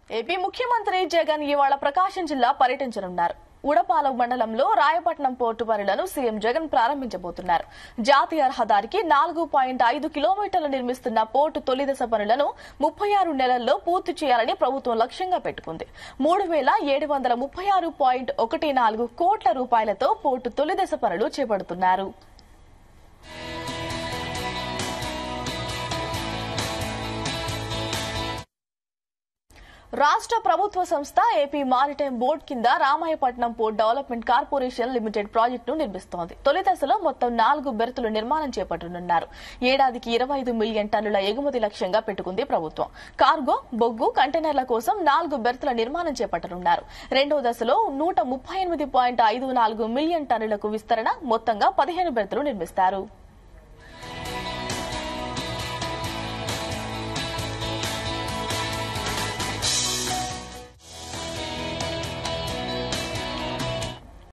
AP ముఖ్యమంత్రి జగన్ ఇవాళ ప్రకాశం జిల్లా పర్యటించనున్నారు ఉడపాల మండలంలో రాయపట్నం పోర్టు పనులను సీఎం జగన్ ప్రారంభించబోతున్నారు జాతీయ రహదారికి నాలుగు పాయింట్ ఐదు కిలోమీటర్లు నిర్మిస్తున్న పోర్టు తొలిదశ పనులను ముప్పై ఆరు నెలల్లో పూర్తి చేయాలని ప్రభుత్వం లక్ష్యంగా పెట్టుకుంది మూడు వేల ఏడు వందల ముప్పై ఆరు పాయింట్ ఒకటి నాలుగు కోట్ల రూపాయలతో పోర్టు తొలిదశ పనులు చేపడుతున్నారు రాష్ట్ర ప్రభుత్వ సంస్థ ఏపీ మారిటైమ్ బోర్డు కింద Ramayapatnam port development corporation limited ప్రాజెక్టును నిర్మిస్తోంది తొలి దశలో మొత్తం నాలుగు బెర్తులు నిర్మాణం చేపట్టనున్నారు ఏడాదికి ఇరవై ఐదు మిలియన్ టన్నుల ఎగుమతి లక్ష్యంగా పెట్టుకుంది ప్రభుత్వం కార్గో బొగ్గు కంటైనర్ల కోసం నాలుగు బెర్తుల నిర్మాణం చేపట్టనున్నారు రెండో దశలో నూట ముప్పై ఎనిమిది పాయింట్ ఐదు నాలుగు మిలియన్ టన్నులకు విస్తరణ మొత్తంగా పదిహేను బెర్తులు నిర్మిస్తారు